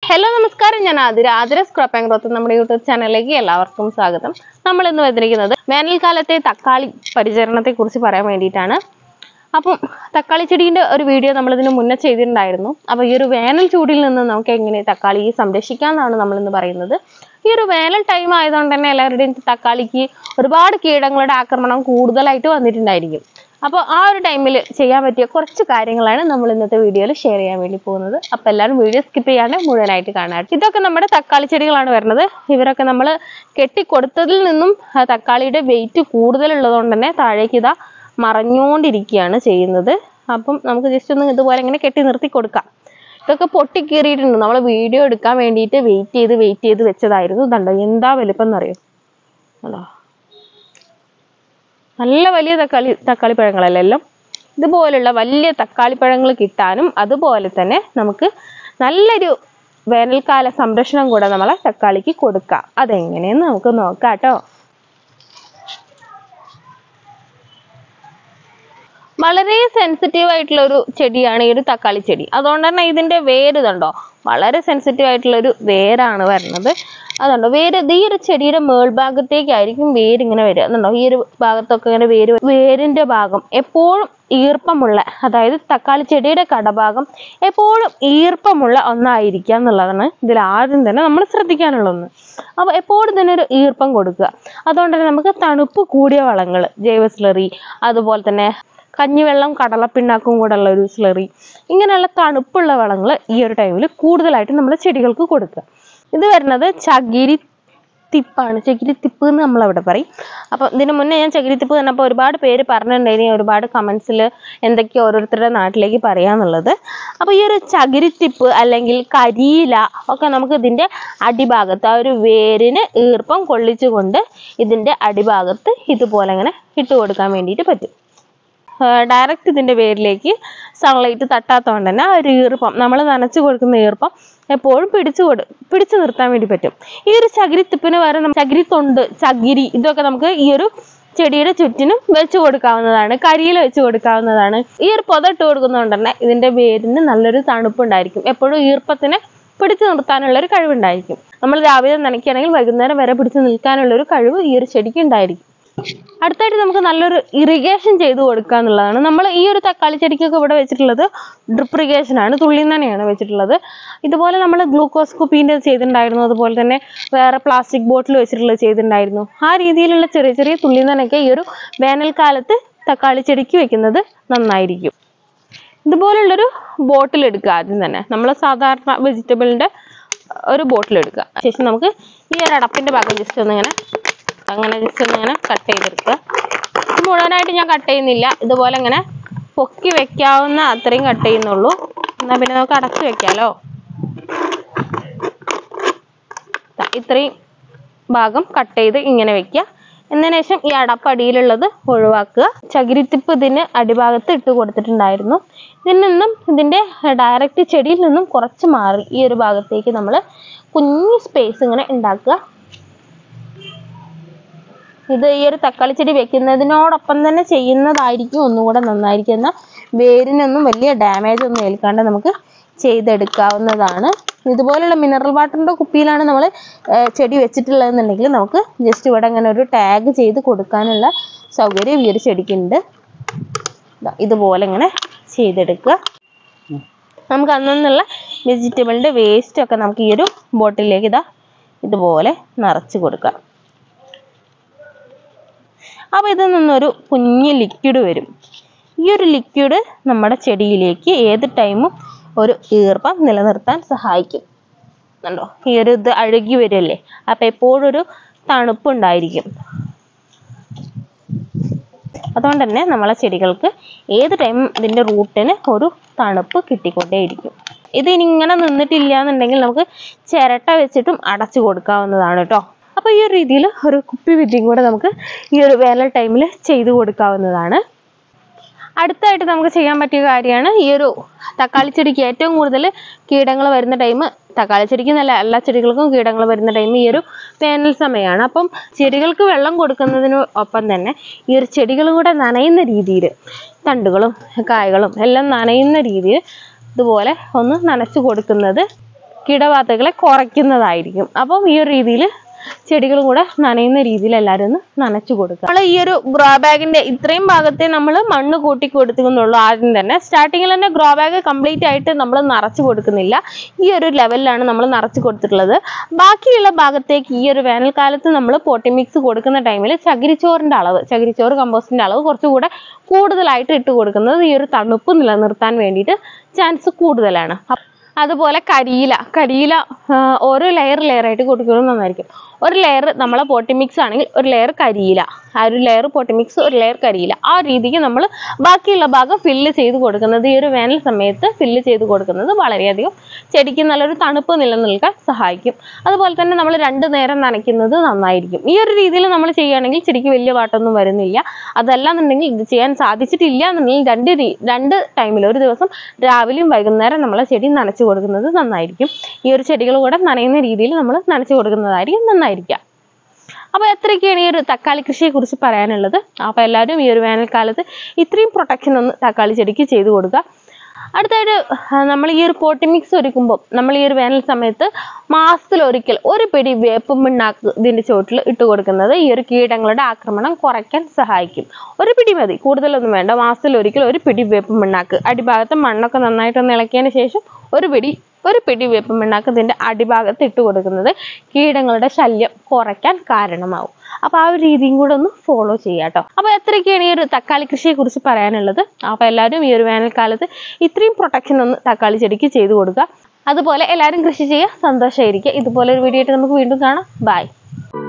hello നമസ്കാരം ഞാൻ Athira Athira scope and growth നമ്മുടെ യൂട്യൂബ് ചാനലിലേക്ക് എല്ലാവർക്കും സ്വാഗതം നമ്മൾ ഇന്ന് വന്നിരിക്കുന്നത് വേനൽക്കാലത്തെ തക്കാളി പരിചരണത്തെ കുറിച്ച് പറയാൻ വേണ്ടിയിട്ടാണ് അപ്പം തക്കാളി ചെടീൻ്റെ ഒരു വീഡിയോ നമ്മൾ ഇതിന് മുന്നേ ചെയ്തിട്ടുണ്ടായിരുന്നു അപ്പോൾ ഈ ഒരു വേനൽ ചൂടിൽ നിന്ന് നമുക്ക് എങ്ങനെ തക്കാളി സംരക്ഷിക്കാമെന്നാണ് നമ്മളിന്ന് പറയുന്നത് ഈ ഒരു വേനൽ ടൈം ആയതുകൊണ്ട് തന്നെ എല്ലാവരുടെയും തക്കാളിക്ക് ഒരുപാട് കീടങ്ങളുടെ ആക്രമണം കൂടുതലായിട്ട് വന്നിട്ടുണ്ടായിരിക്കും അപ്പോൾ ആ ഒരു ടൈമിൽ ചെയ്യാൻ പറ്റിയ കുറച്ച് കാര്യങ്ങളാണ് നമ്മൾ ഇന്നത്തെ വീഡിയോയിൽ ഷെയർ ചെയ്യാൻ വേണ്ടി പോകുന്നത് അപ്പോൾ എല്ലാവരും വീഡിയോ സ്കിപ്പ് ചെയ്യാണ്ട് മുഴുവനായിട്ട് കാണാം ഇതൊക്കെ നമ്മുടെ തക്കാളി ചെടികളാണ് വരുന്നത് ഇവരൊക്കെ നമ്മൾ കെട്ടിക്കൊടുത്തതിൽ നിന്നും ആ തക്കാളിയുടെ വെയിറ്റ് കൂടുതലുള്ളതുകൊണ്ട് തന്നെ താഴേക്ക് ഇതാ മറഞ്ഞുകൊണ്ടിരിക്കുകയാണ് ചെയ്യുന്നത് അപ്പം നമുക്ക് ജസ്റ്റ് ഒന്ന് ഇതുപോലെ ഇങ്ങനെ കെട്ടി നിർത്തി കൊടുക്കാം ഇതൊക്കെ പൊട്ടിക്കീറിയിട്ടുണ്ട് നമ്മൾ വീഡിയോ എടുക്കാൻ വേണ്ടിയിട്ട് വെയിറ്റ് ചെയ്ത് വെയിറ്റ് ചെയ്ത് വെച്ചതായിരുന്നു ഇതുണ്ടോ എന്താ വലിപ്പം എന്നറിയോ അല്ലോ നല്ല വലിയ തക്കാളി തക്കാളി പഴങ്ങളല്ല എല്ലാം ഇതുപോലുള്ള വലിയ തക്കാളി പഴങ്ങൾ കിട്ടാനും അതുപോലെ തന്നെ നമുക്ക് നല്ലൊരു വേനൽക്കാല സംരക്ഷണം കൂടെ നമ്മളെ തക്കാളിക്ക് കൊടുക്കാം അതെങ്ങനെയെന്ന് നമുക്ക് നോക്കാം കേട്ടോ വളരെ സെൻസിറ്റീവ് ആയിട്ടുള്ള ഒരു ചെടിയാണ് ഈ ഒരു തക്കാളി ചെടി അതുകൊണ്ട് തന്നെ ഇതിന്റെ വേര് ഇതുണ്ടോ വളരെ സെൻസിറ്റീവ് ആയിട്ടുള്ള ഒരു വേരാണ് വരുന്നത് അതുണ്ടോ വേര് ഇത് ഈ ഒരു ചെടിയുടെ മേൾഭാഗത്തേക്കായിരിക്കും വേര് ഇങ്ങനെ വരിക എന്നുണ്ടോ ഈ ഒരു ഭാഗത്തൊക്കെ ഇങ്ങനെ വേര് വേരിന്റെ ഭാഗം എപ്പോഴും ഈർപ്പമുള്ള അതായത് തക്കാളി ചെടിയുടെ കടഭാഗം എപ്പോഴും ഈർപ്പമുള്ള ഒന്നായിരിക്കുക എന്നുള്ളതാണ് ഇതിൽ ആദ്യം തന്നെ നമ്മൾ ശ്രദ്ധിക്കാനുള്ള ഒന്ന് അപ്പോൾ എപ്പോഴും തന്നെ ഒരു ഈർപ്പം കൊടുക്കുക അതുകൊണ്ട് തന്നെ നമുക്ക് തണുപ്പ് കൂടിയ വളങ്ങൾ ജൈവ സ്ലറി അതുപോലെ തന്നെ കഞ്ഞിവെള്ളം കടലപ്പിണ്ണാക്കും കൂടെ ഉള്ള ഒരു സ്ലറി ഇങ്ങനെയുള്ള തണുപ്പുള്ള വളങ്ങൾ ഈ ഒരു ടൈമിൽ കൂടുതലായിട്ട് നമ്മൾ ചെടികൾക്ക് കൊടുക്കുക ഇത് വരുന്നത് ചകിരി തിപ്പാണ് ചകിരി തിപ്പ് എന്ന് നമ്മളവിടെ പറയും അപ്പം ഇതിന് മുന്നേ ഞാൻ ചകിരി തിപ്പ് പറഞ്ഞപ്പോൾ ഒരുപാട് പേര് പറഞ്ഞിട്ടുണ്ടായിരുന്നു ഒരുപാട് കമൻസിൽ എന്തൊക്കെയോ ഓരോരുത്തരുടെ നാട്ടിലേക്ക് പറയാന്നുള്ളത് അപ്പോൾ ഈ ഒരു ചകിരി തിപ്പ് അല്ലെങ്കിൽ കരിയില ഒക്കെ നമുക്ക് ഇതിൻ്റെ അടിഭാഗത്ത് ആ ഒരു വേരിന് ഈർപ്പം കൊള്ളിച്ചുകൊണ്ട് ഇതിൻ്റെ അടിഭാഗത്ത് ഇതുപോലെ ഇങ്ങനെ ഇട്ട് കൊടുക്കാൻ വേണ്ടിയിട്ട് പറ്റും ഡയറക്റ്റ് ഇതിൻ്റെ വേരിലേക്ക് സൺലൈറ്റ് തട്ടാത്തതുകൊണ്ട് തന്നെ ആ ഒരു ഈർപ്പം നമ്മൾ നനച്ചു കൊടുക്കുന്ന ഈർപ്പം എപ്പോഴും പിടിച്ചു കൊടു പിടിച്ചു നിർത്താൻ വേണ്ടി പറ്റും ഈ ഒരു ചകിരിത്തിപ്പിന് പകരം നമ്മ- ചകിരി തൊണ്ട് ചകിരി ഇതൊക്കെ നമുക്ക് ഈ ഒരു ചെടിയുടെ ചുറ്റിനും വെച്ച് കൊടുക്കാവുന്നതാണ് കരിയിൽ വെച്ച് കൊടുക്കാവുന്നതാണ് ഈ ഒരു പൊത ഇട്ട് കൊടുക്കുന്നതുകൊണ്ട് തന്നെ ഇതിൻ്റെ വേരിന് നല്ലൊരു തണുപ്പുണ്ടായിരിക്കും എപ്പോഴും ഈർപ്പത്തിനെ പിടിച്ചു നിർത്താനുള്ള ഒരു കഴിവുണ്ടായിരിക്കും നമ്മൾ രാവിലെ നനയ്ക്കുകയാണെങ്കിൽ വൈകുന്നേരം വരെ പിടിച്ചു നിൽക്കാനുള്ള ഒരു കഴിവ് ഈ ഒരു ചെടിക്ക് ഉണ്ടായിരിക്കും അടുത്തായിട്ട് നമുക്ക് നല്ലൊരു ഇറിഗേഷൻ ചെയ്ത് കൊടുക്കുക എന്നുള്ളതാണ് നമ്മൾ ഈ ഒരു തക്കാളി ചെടിക്കൊക്കെ ഇവിടെ വെച്ചിട്ടുള്ളത് ഡ്രിപ്പ് ഇറിഗേഷൻ ആണ് തുള്ളി തന്നെയാണ് വെച്ചിട്ടുള്ളത് ഇതുപോലെ നമ്മൾ ഗ്ലൂക്കോസ് കുപ്പീൻ്റെ ചെയ്തിട്ടുണ്ടായിരുന്നു അതുപോലെ തന്നെ വേറെ പ്ലാസ്റ്റിക് ബോട്ടിൽ വെച്ചിട്ടുള്ളത് ചെയ്തിട്ടുണ്ടായിരുന്നു ആ രീതിയിലുള്ള ചെറിയ ചെറിയ തുള്ളി നനയൊക്കെ ഈ ഒരു വേനൽക്കാലത്ത് തക്കാളി ചെടിക്ക് വെക്കുന്നത് നന്നായിരിക്കും ഇതുപോലുള്ളൊരു ബോട്ടിൽ എടുക്കുക ആദ്യം തന്നെ നമ്മൾ സാധാരണ വെജിറ്റബിളിൻ്റെ ഒരു ബോട്ടിൽ എടുക്കുക ശേഷം നമുക്ക് ഈ ഒരു അടപ്പിൻ്റെ ഭാഗം ജസ്റ്റ് ഒന്നിങ്ങനെ അങ്ങനെ ജസ്റ്റ് ഒന്നിങ്ങനെ കട്ട് ചെയ്തെടുക്കുക ഇത് മുഴുവനായിട്ട് ഞാൻ കട്ട് ചെയ്യുന്നില്ല ഇതുപോലെ ഇങ്ങനെ പൊക്കി വെക്കാവുന്ന അത്രയും കട്ട് ചെയ്യുന്നുള്ളൂ എന്നാൽ പിന്നെ നമുക്ക് അടച്ചു വെക്കാലോ ദാ ഇത്രയും ഭാഗം കട്ട് ചെയ്ത് ഇങ്ങനെ വെക്കുക എന്നതിന് ശേഷം ഈ അടപ്പടിയിലുള്ളത് ഒഴിവാക്കുക ചകിരിത്തിപ്പ് ഇതിന് അടിഭാഗത്ത് ഇട്ട് കൊടുത്തിട്ടുണ്ടായിരുന്നു ഇതിൽ നിന്നും ഇതിൻ്റെ ഡയറക്റ്റ് ചെടിയിൽ നിന്നും കുറച്ച് മാറി ഈ ഒരു ഭാഗത്തേക്ക് നമ്മൾ കുഞ്ഞു സ്പേസ് ഇങ്ങനെ ഉണ്ടാക്കുക ഇത് ഈ ഒരു തക്കാളി ചെടി വെക്കുന്നതിനോടൊപ്പം തന്നെ ചെയ്യുന്നതായിരിക്കും ഒന്നും കൂടെ നന്നായിരിക്കും എന്നാൽ വേരിനൊന്നും വലിയ ഡാമേജ് ഒന്നും ഏൽക്കാണ്ട് നമുക്ക് ചെയ്തെടുക്കാവുന്നതാണ് ഇതുപോലുള്ള മിനറൽ വാട്ടറിൻ്റെ കുപ്പിയിലാണ് നമ്മൾ ചെടി വെച്ചിട്ടുള്ളതെന്നുണ്ടെങ്കിൽ നമുക്ക് ജസ്റ്റ് ഇവിടെ ഇങ്ങനെ ഒരു ടാഗ് ചെയ്ത് കൊടുക്കാനുള്ള സൗകര്യം ഈ ഒരു ചെടിക്കുണ്ട് ദാ ഇതുപോലെ ഇങ്ങനെ ചെയ്തെടുക്കുക നമുക്ക് അന്നുള്ള വെജിറ്റബിളിൻ്റെ വേസ്റ്റ് ഒക്കെ നമുക്ക് ഈ ഒരു ബോട്ടിലേക്ക് ഇതാ ഇതുപോലെ നിറച്ച് കൊടുക്കാം അപ്പോൾ ഇതിൽ നിന്നൊരു കുഞ്ഞ് ലിക്വിഡ് വരും ഈ ഒരു ലിക്വിഡ് നമ്മുടെ ചെടിയിലേക്ക് ഏത് ടൈമും ഒരു ഈർപ്പം നിലനിർത്താൻ സഹായിക്കും കണ്ടോ ഈ ഒരു ഇത് അഴുകി വരുമല്ലേ അപ്പം എപ്പോഴും ഒരു തണുപ്പുണ്ടായിരിക്കും അതുകൊണ്ട് തന്നെ നമ്മളെ ചെടികൾക്ക് ഏത് ടൈമും ഇതിൻ്റെ റൂട്ടിന് ഒരു തണുപ്പ് കിട്ടിക്കൊണ്ടേയിരിക്കും ഇത് ഇനി ഇങ്ങനെ നിന്നിട്ടില്ല എന്നുണ്ടെങ്കിൽ നമുക്ക് ചിരട്ട വെച്ചിട്ടും അടച്ചു കൊടുക്കാവുന്നതാണ് കേട്ടോ അപ്പോൾ ഈ ഒരു രീതിയിൽ ഒരു കുപ്പി വിദ്യയും കൂടെ നമുക്ക് ഈ ഒരു വേനൽ ടൈമിൽ ചെയ്തു കൊടുക്കാവുന്നതാണ് അടുത്തായിട്ട് നമുക്ക് ചെയ്യാൻ പറ്റിയ കാര്യമാണ് ഈ ഒരു തക്കാളി ചെടിക്ക് ഏറ്റവും കൂടുതൽ കീടങ്ങൾ വരുന്ന ടൈം തക്കാളി ചെടിക്ക് നല്ല എല്ലാ ചെടികൾക്കും കീടങ്ങൾ വരുന്ന ടൈം ഈ ഒരു വേനൽ സമയമാണ് അപ്പം ചെടികൾക്ക് വെള്ളം കൊടുക്കുന്നതിന് ഒപ്പം തന്നെ ഈ ഒരു ചെടികളും കൂടെ നനയുന്ന രീതിയിൽ തണ്ടുകളും കായകളും എല്ലാം നനയുന്ന രീതിയിൽ ഇതുപോലെ ഒന്ന് നനച്ചു കൊടുക്കുന്നത് കീടബാധകളെ കുറയ്ക്കുന്നതായിരിക്കും അപ്പം ഈ ഒരു രീതിയിൽ ചെടികളും കൂടെ നനയുന്ന രീതിയിൽ എല്ലാവരും ഒന്ന് നനച്ചു കൊടുക്കുക നമ്മൾ ഈ ഒരു ഗ്രോ ബാഗിന്റെ ഇത്രയും ഭാഗത്തെ നമ്മൾ മണ്ണ് കൂട്ടി കൊടുക്കുന്നുള്ളൂ ആദ്യം തന്നെ സ്റ്റാർട്ടിങ്ങിൽ തന്നെ ഗ്രോ ബാഗ് കംപ്ലീറ്റ് ആയിട്ട് നമ്മൾ നിറച്ചു കൊടുക്കുന്നില്ല ഈ ഒരു ലെവലിലാണ് നമ്മൾ നിറച്ചു കൊടുത്തിട്ടുള്ളത് ബാക്കിയുള്ള ഭാഗത്തേക്ക് ഈ ഒരു വേനൽക്കാലത്ത് നമ്മൾ പോട്ടി മിക്സ് കൊടുക്കുന്ന ടൈമിൽ ചകിരിച്ചോറിന്റെ അളവ് ചകിരിച്ചോറ് കമ്പോസ്റ്റിന്റെ അളവ് കുറച്ചുകൂടെ കൂടുതലായിട്ട് ഇട്ട് കൊടുക്കുന്നത് ഈ ഒരു തണുപ്പ് നിലനിർത്താൻ വേണ്ടിയിട്ട് ചാൻസ് കൂടുതലാണ് അപ്പ- അതുപോലെ കരിയില കരിയില ആ, ഓരോ ലെയർ ലെയർ ആയിട്ട് കൊടുക്കുന്നത് നന്നായിരിക്കും ഒരു ലെയർ നമ്മളെ പോട്ടി മിക്സ് ആണെങ്കിൽ ഒരു ലെയർ കരിയില ആ ഒരു ലെയർ പോട്ടി മിക്സ് ഒരു ലെയർ കരിയില ആ രീതിക്ക് നമ്മൾ ബാക്കിയുള്ള ഭാഗം ഫില്ല് ചെയ്ത് കൊടുക്കുന്നത് ഈ ഒരു വേനൽ സമയത്ത് ഫില്ല് ചെയ്ത് കൊടുക്കുന്നത് വളരെയധികം ചെടിക്ക് നല്ലൊരു തണുപ്പ് നിലനിൽക്കാൻ സഹായിക്കും അതുപോലെ തന്നെ നമ്മൾ രണ്ട് നേരം നനയ്ക്കുന്നത് നന്നായിരിക്കും ഈ ഒരു രീതിയിൽ നമ്മൾ ചെയ്യുകയാണെങ്കിൽ ചെടിക്ക് വലിയ പാട്ടൊന്നും വരുന്നില്ല അതല്ല എന്നുണ്ടെങ്കിൽ ഇത് ചെയ്യാൻ സാധിച്ചിട്ടില്ല എന്നുണ്ടെങ്കിൽ രണ്ട് രീ രണ്ട് ടൈമിൽ ഒരു ദിവസം രാവിലെയും വൈകുന്നേരം നമ്മൾ ചെടി നനച്ചു കൊടുക്കുന്നത് നന്നായിരിക്കും ഈ ഒരു ചെടികൾ കൂടെ നനയുന്ന രീതിയിൽ നമ്മൾ നനച്ചു കൊടുക്കുന്നതായിരിക്കും നന്നായിരിക്കുക അപ്പോൾ എത്രയൊക്കെയാണ് ഈ ഒരു തക്കാളി കൃഷിയെ കുറിച്ച് പറയാനുള്ളത് അപ്പോൾ എല്ലാവരും ഈ ഒരു വേനൽക്കാലത്ത് ഇത്രയും പ്രൊട്ടക്ഷൻ ഒന്ന് തക്കാളി ചെടിക്ക് ചെയ്തു കൊടുക്കുക അടുത്തായിട്ട് നമ്മൾ ഈ ഒരു പോട്ടി മിക്സ് ഒരുക്കുമ്പോൾ നമ്മൾ ഈ ഒരു വേനൽ സമയത്ത് മാസത്തിൽ ഒരിക്കൽ ഒരു പിടി വേപ്പും പിണ്ണാക്ക് ഇതിൻ്റെ ചുവട്ടിൽ ഇട്ട് കൊടുക്കുന്നത് ഈ ഒരു കീടങ്ങളുടെ ആക്രമണം കുറയ്ക്കാൻ സഹായിക്കും ഒരു പിടി മതി കൂടുതലൊന്നും വേണ്ട മാസത്തിൽ ഒരിക്കൽ ഒരു പിടി വേപ്പും പിണ്ണാക്ക് അടിഭാഗത്ത് മണ്ണൊക്കെ നന്നായിട്ടൊന്ന് ഇളക്കിയതിന് ശേഷം ഒരു പിടി ഒരു പിടി വേപ്പും പിണ്ണാക്ക് ഇതിൻ്റെ അടിഭാഗത്ത് ഇട്ട് കൊടുക്കുന്നത് കീടങ്ങളുടെ ശല്യം കുറയ്ക്കാൻ കാരണമാവും അപ്പോൾ ആ ഒരു രീതിയും കൂടെ ഒന്ന് ഫോളോ ചെയ്യുക കേട്ടോ അപ്പോൾ എത്രയൊക്കെയാണ് ഈ ഒരു തക്കാളി കൃഷിയെ കുറിച്ച് പറയാനുള്ളത് അപ്പോൾ എല്ലാവരും ഈ ഒരു വേനൽക്കാലത്ത് ഇത്രയും പ്രൊട്ടക്ഷൻ ഒന്ന് തക്കാളി ചെടിക്ക് ചെയ്തു കൊടുക്കുക അതുപോലെ എല്ലാവരും കൃഷി ചെയ്യുക സന്തോഷമായിരിക്കുക ഇതുപോലെ ഒരു വീഡിയോ ആയിട്ട് നമുക്ക് വീണ്ടും കാണാം ബൈ